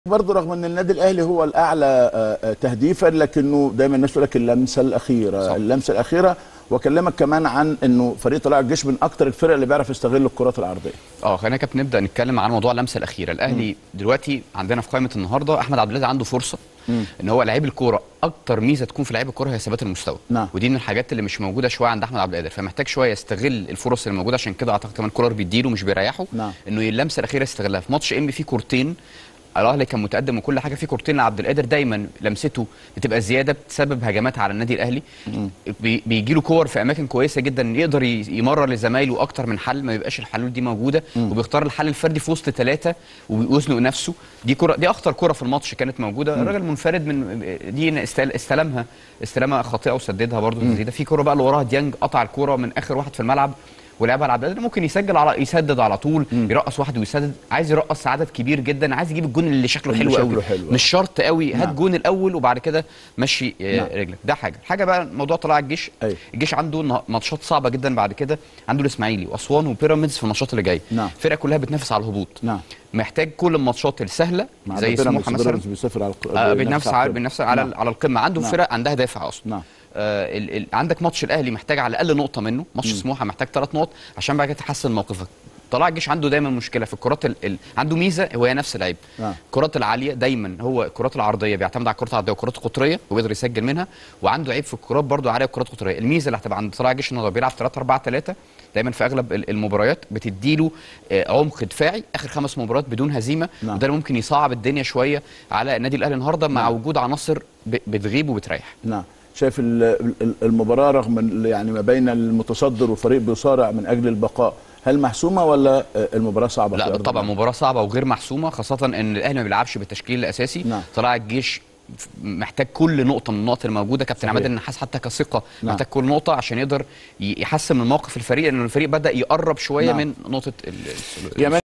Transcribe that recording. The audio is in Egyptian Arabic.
برضه رغم ان النادي الاهلي هو الاعلى آه، آه، تهديفا لكنه دايما الناس تقول لك اللمسه الاخيره صح. اللمسه الاخيره واكلمك كمان عن انه فريق طلائع الجيش من اكتر الفرق اللي بيعرف يستغل الكرات العرضيه اه خلينا كابتن نبدا نتكلم عن موضوع اللمسه الاخيره الاهلي دلوقتي عندنا في قائمه النهارده احمد عبد العزيز عنده فرصه ان هو لعيب الكوره اكتر ميزه تكون في لعيب الكوره هي ثبات المستوى نعم. ودي من الحاجات اللي مش موجوده شويه عند احمد عبد القادر فمحتاج شويه يستغل الفرص اللي موجوده عشان كده اعتقد كمان كولر بيديله مش بيريحه نعم. انه اللمسه الاخيره يستغلها في ماتش ام في كورتين الاهلي كان متقدم وكل حاجه في كورتين لعبد القادر دايما لمسته بتبقى زياده بتسبب هجمات على النادي الاهلي بي بيجي له كور في اماكن كويسه جدا يقدر ي- يمرر لزمايله اكتر من حل ما بيبقاش الحلول دي موجوده وبيختار الحل الفردي في وسط ثلاثه وبيزنق نفسه دي كره دي اخطر كره في الماتش كانت موجوده الراجل منفرد من دي استل- استلمها استلامها خاطئه وسددها برده زي ده في كره بقى اللي وراها ديانج قطع الكره من اخر واحد في الملعب ولعبها لعبد القادر ممكن يسجل على يسدد على طول يرقص واحد ويسدد عايز يرقص عدد كبير جدا عايز يجيب الجون اللي شكله اللي حلو شكله قوي حلو. مش شرط قوي هات نعم. جون الاول وبعد كده مشي آه، نعم. رجلك ده حاجه حاجه بقى موضوع طلائع الجيش أيوة. الجيش عنده نه- ماتشات صعبه جدا بعد كده عنده الاسماعيلي واسوان وبيراميدز في الماتشات اللي جايه نعم. الفرقه كلها بتنافس على الهبوط نعم محتاج كل الماتشات السهله مع زي بيراميدز- سموحه مثلا بيراميدز بيسافر على الق- آه بينافس بينافس على على القمة. بينافس على نعم. على القمه عنده نعم. فرق عندها دافع اصلا نعم آه ال ال عندك ماتش الاهلي محتاج على الاقل نقطه منه ماتش سموحه محتاج ثلاث نقط عشان بعد كده تحسن موقفك طلع الجيش عنده دايما مشكله في الكرات ال... ال... عنده ميزه هو هي نفس العيب نعم. الكرات العاليه دايما هو الكرات العرضيه بيعتمد على الكرات العرضيه والكرات القطريه وبيقدر يسجل منها وعنده عيب في الكرات برده عاليه والكرات القطريه الميزه اللي هتبقى عند طلائع الجيش انه هو بيلعب 3 4 3 دايما في اغلب ال- المباريات بتديله آه، عمق دفاعي اخر خمس مباريات بدون هزيمه نعم. وده اللي ممكن يصعب الدنيا شويه على النادي الاهلي النهارده مع وجود عناصر ب... بتغيب وبتريح نعم شايف ال- ال- المباراه رغم ال- يعني ما بين المتصدر وفريق بيصارع من اجل البقاء هل محسومه ولا آه، المباراه صعبه في لا أرض طبعا الملعب؟ مباراه صعبه وغير محسومه خاصه ان الاهلي ما بيلعبش بالتشكيل الاساسي نعم. طلع الجيش ف- محتاج كل نقطه من النقط الموجوده كابتن صحيح. عماد النحاس حتى كثقه نعم. محتاج كل نقطه عشان يقدر ي- يحسن من موقف الفريق لان الفريق بدا يقرب شويه نعم. من نقطه ال- ال- يا